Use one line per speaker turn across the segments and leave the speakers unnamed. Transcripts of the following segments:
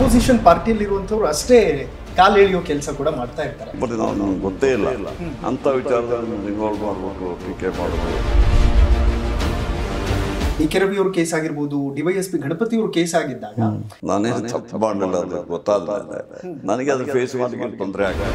opposition ಪಾರ್ಟಿಯಲ್ಲಿರುವಂಥವ್ರು ಅಷ್ಟೇ ಕಾಲು ಎಳೆಯೋ ಕೆಲಸ ಕೂಡ ಮಾಡ್ತಾ ಇರ್ತಾರೆ
ಬಟ್ ನಾವು ನಮ್ಗೆ ಗೊತ್ತೇ ಇಲ್ಲ ಅಂಥ ವಿಚಾರದಲ್ಲಿ ಇನ್ವಾಲ್ವ್ ಮಾಡಿಬಿಟ್ಟು ಟೀಕೆ ಮಾಡೋದು
ಡಿ ಕೆ ರವಿ ಅವ್ರ ಕೇಸ್ ಆಗಿರ್ಬೋದು ಡಿವೈಎಸ್ಪಿ ಗಣಪತಿ ಅವ್ರ ಕೇಸ್ ಆಗಿದ್ದಾಗ
ನಾನೇ ತಪ್ಪು ಮಾಡಲಿಲ್ಲ ಅದು ಗೊತ್ತಾದ ಮೇಲೆ ನನಗೆ ಅದು ಫೇಸ್ ಮಾಡಲಿಕ್ಕೆ ತೊಂದರೆ ಆಗಲ್ಲ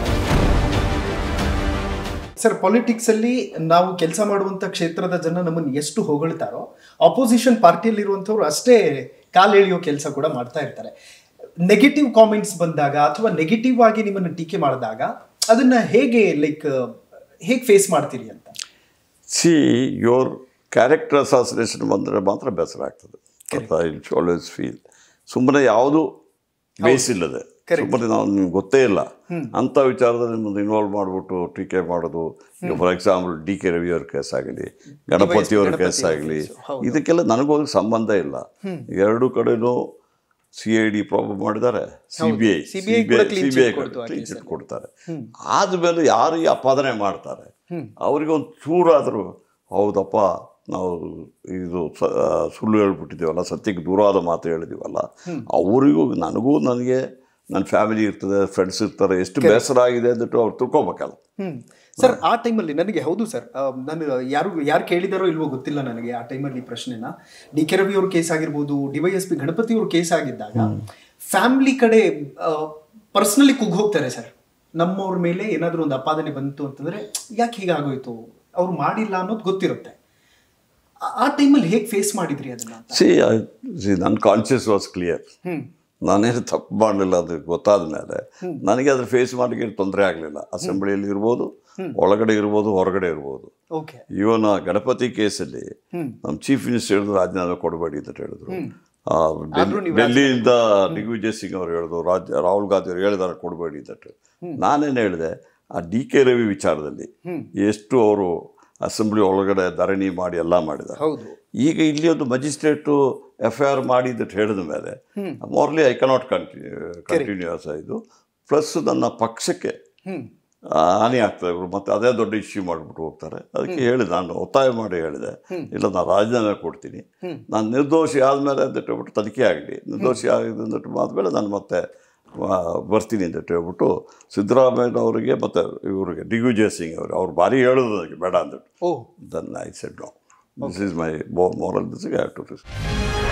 ಸರ್ ಪಾಲಿಟಿಕ್ಸ್ ಅಲ್ಲಿ ನಾವು ಕೆಲಸ ಮಾಡುವಂತ ಕ್ಷೇತ್ರದ ಜನ ನಮ್ಮನ್ನು ಎಷ್ಟು ಹೊಗಳ್ತಾರೋ ಅಪೋಸಿಷನ್ ಪಾರ್ಟಿಯಲ್ಲಿರುವಂಥವ್ರು ಅಷ್ಟೇ ಕಾಲು ಎಳೆಯೋ ಕೆಲಸ ಕೂಡ ಮಾಡ್ತಾ ಇರ್ತಾರೆ ನೆಗೆಟಿವ್ ಕಾಮೆಂಟ್ಸ್ ಬಂದಾಗ ಅಥವಾ ನೆಗೆಟಿವ್ ಆಗಿ ನಿಮ್ಮನ್ನು ಟೀಕೆ ಮಾಡಿದಾಗ ಅದನ್ನ ಹೇಗೆ ಲೈಕ್ ಹೇಗೆ ಫೇಸ್ ಮಾಡ್ತೀರಿ ಅಂತ
ಸಿ ಯೋರ್ ಕ್ಯಾರೆಕ್ಟರ್ ಅಸಾಸಿನೇಷನ್ ಬಂದರೆ ಮಾತ್ರ ಬೇಸರ ಆಗ್ತದೆ ಐ ಆಲ್ವೇಸ್ ಫೀಲ್ ಸುಮ್ಮನೆ ಯಾವುದು ಬೇಸ್ ಇಲ್ಲದೆ ಸುಮ್ಮನೆ ನಾವು ನಿಮ್ಗೆ ಗೊತ್ತೇ ಇಲ್ಲ ಅಂಥ ವಿಚಾರದಲ್ಲಿ ನಿಮ್ಮನ್ನು ಇನ್ವಾಲ್ವ್ ಮಾಡಿಬಿಟ್ಟು ಟೀಕೆ ಮಾಡೋದು ಈಗ ಫಾರ್ ಎಕ್ಸಾಂಪಲ್ ಡಿ ಕೆ ರವಿಯವ್ರ ಕೇಸ್ ಆಗಲಿ ಗಣಪತಿಯವ್ರ ಕೇಸ್ ಆಗಲಿ ಇದಕ್ಕೆಲ್ಲ ನನಗೂ ಅದಕ್ಕೆ ಸಂಬಂಧ ಇಲ್ಲ ಎರಡೂ ಕಡೆನೂ ಸಿ ಐ ಡಿ ಪ್ರಾಬ್ಲಮ್ ಮಾಡಿದ್ದಾರೆ C B I C
CBI
B
ಕೂಡ
I
clean
C B I
chit ಕೊಡ್ತು ಆ
ಕ್ಲೀನ್
case
ಚಿಟ್ ಕೊಡ್ತಾರೆ ಆದಮೇಲೆ ಯಾರು ಈ ಅಪಾದನೆ ಮಾಡ್ತಾರೆ ಅವರಿಗೆ ಒಂದು ಚೂರಾದರೂ ಹೌದಪ್ಪ ನಾವು ಇದು ಸ- ಸುಳ್ಳು ಹೇಳ್ಬಿಟ್ಟಿದ್ದೀವಲ್ಲ ಸತ್ಯಕ್ಕೆ ದೂರವಾದ ಮಾತು ಹೇಳಿದೀವಲ್ಲ ಅವರಿಗೂ ನನಗೂ ನನಗೆ ನನ್ನ ಫ್ಯಾಮಿಲಿ ಇರ್ತದೆ ಫ್ರೆಂಡ್ಸ್ ಇರ್ತಾರೆ ಎಷ್ಟು ಬೇಸರ ಆಗಿದೆ ಅಂದ್ಬಿಟ್ಟು ಅವ್ರು ತಿಳ್ಕೊಬೇಕಲ್ಲ
ಹ್ಮ್ ಸರ್ ಆ ಟೈಮಲ್ಲಿ ನನಗೆ ಹೌದು ಸರ್ ನಾನು ಯಾರು ಯಾರು ಕೇಳಿದಾರೋ ಇಲ್ವೋ ಗೊತ್ತಿಲ್ಲ ನನಗೆ ಆ ಟೈಮಲ್ಲಿ ಈ ಪ್ರಶ್ನೆನ ಡಿ ಕೆ ರವಿ ಅವ್ರ ಕೇಸ್ ಆಗಿರ್ಬೋದು ಡಿವೈಎಸ್ಪಿ ಗಣಪತಿ ಅವ್ರ ಕೇಸ್ ಆಗಿದ್ದಾಗ ಫ್ಯಾಮಿಲಿ ಕಡೆ ಪರ್ಸ್ನಲಿ ಕುಗ್ ಹೋಗ್ತಾರೆ ಸರ್ ನಮ್ಮವ್ರ ಮೇಲೆ ಏನಾದರೂ ಒಂದು ಅಪಾದನೆ ಬಂತು ಅಂತಂದ್ರೆ ಯಾಕೆ ಹೀಗಾಗೋಯ್ತು ಅವ್ರು ಮಾಡಿಲ್ಲ ಅನ್ನೋದು ಗೊತ್ತಿರುತ್ತೆ ಆ- ಆ ಟೈಮಲ್ಲಿ ಹೇಗೆ ಫೇಸ್ ಮಾಡಿದ್ರಿ ಅದನ್ನ ಅಂತ
ಸಿ ಸಿ ನನ್ನ ಕಾನ್ಷಿಯಸ್ ವಾಸ್ ಕ್ಲಿಯರ್
ಹ್ಮ್
ನಾನೇನು ತಪ್ಪು ಮಾಡಲಿಲ್ಲ ಅದು ಗೊತ್ತಾದ ಮೇಲೆ ನನಗೆ ಅದ್ರ ಫೇಸ್ ಮಾಡಲಿಕ್ಕೆ ತೊಂದರೆ ಆಗಲಿಲ್ಲ ಅಸೆಂಬ್ಲಿಯಲ್ಲಿ ಇರ್ಬೋದು ಒಳಗಡೆ ಇರ್ಬೋದು ಹೊರಗಡೆ ಇರ್ಬೋದು
ಓಕೆ
ಇವನ್ ಆ ಗಣಪತಿ ಕೇಸಲ್ಲಿ ನಮ್ಮ ಚೀಫ್ ಮಿನಿಸ್ಟರ್ ಹೇಳಿದ್ರು ರಾಜೀನಾಮೆ ಕೊಡಬೇಡಿ ಅಂತ ಹೇಳಿದ್ರು ಆ, ಡೆಲ್ಲಿ- ಡೆಲ್ಲಿಯಿಂದ ದಿಗ್ವಿಜಯ್ ಸಿಂಗ್ ಅವರು ಹೇಳಿದ್ರು ರಾಜ ರಾಹುಲ್ ಗಾಂಧಿ ಅವರು ಹೇಳಿದಾರೆ ಕೊಡಬೇಡಿ ಅಂತ ನಾನೇನು ಹೇಳಿದೆ ಆ ಡಿ ಕೆ ರವಿ ವಿಚಾರದಲ್ಲಿ ಎಷ್ಟು ಅವರು ಅಸೆಂಬ್ಲಿ ಒಳಗಡೆ ಧರಣಿ ಮಾಡಿ ಎಲ್ಲ ಮಾಡಿದ್ದಾರೆ
ಹೌದು
ಈಗ ಇಲ್ಲಿ ಒಂದು ಮಜಿಸ್ಟ್ರೇಟು ಎಫ್ ಐ ಆರ್ ಮಾಡಿ ಅಂತ ಹೇಳಿದ ಮೇಲೆ morally I cannot continue continues ಇದು ಪ್ಲಸ್ ನನ್ನ ಪಕ್ಷಕ್ಕೆ
ಹ್ಮ್
ಆ, ಹಾನಿ ಆಗ್ತದೆ ಇವರು ಮತ್ತೆ ಅದೇ ದೊಡ್ಡ ಇಶ್ಯೂ ಮಾಡಿಬಿಟ್ಟು ಹೋಗ್ತಾರೆ ಅದಕ್ಕೆ ಹೇಳಿದೆ ನಾನು ಒತ್ತಾಯ ಮಾಡಿ ಹೇಳಿದೆ ಇಲ್ಲ ನಾನು ರಾಜೀನಾಮೆ ಕೊಡ್ತೀನಿ ನಾನು ನಿರ್ದೋಷಿ ಆದಮೇಲೆ ಅಂತ ಹೇಳ್ಬಿಟ್ಟು ತನಿಖೆ ಆಗಲಿ ನಿರ್ದೋಷಿ ಆಗಿದೆ ಅಂದ್ಬಿಟ್ಟು ಆದಮೇಲೆ ನಾನು ಮತ್ತೆ ಆ, ಬರ್ತೀನಿ ಅಂತ ಹೇಳ್ಬಿಟ್ಟು ಸಿದ್ದರಾಮಯ್ಯನವರಿಗೆ ಮತ್ತು ಇವರಿಗೆ ದಿಗ್ವಿಜಯ್ ಸಿಂಗ್ ಅವರು ಅವ್ರು ಭಾರಿ ಹೇಳೋದು ನನಗೆ ಬೇಡ ಅಂದ್ಬಿಟ್ಟು
oh
then I said no this is my moral this I have to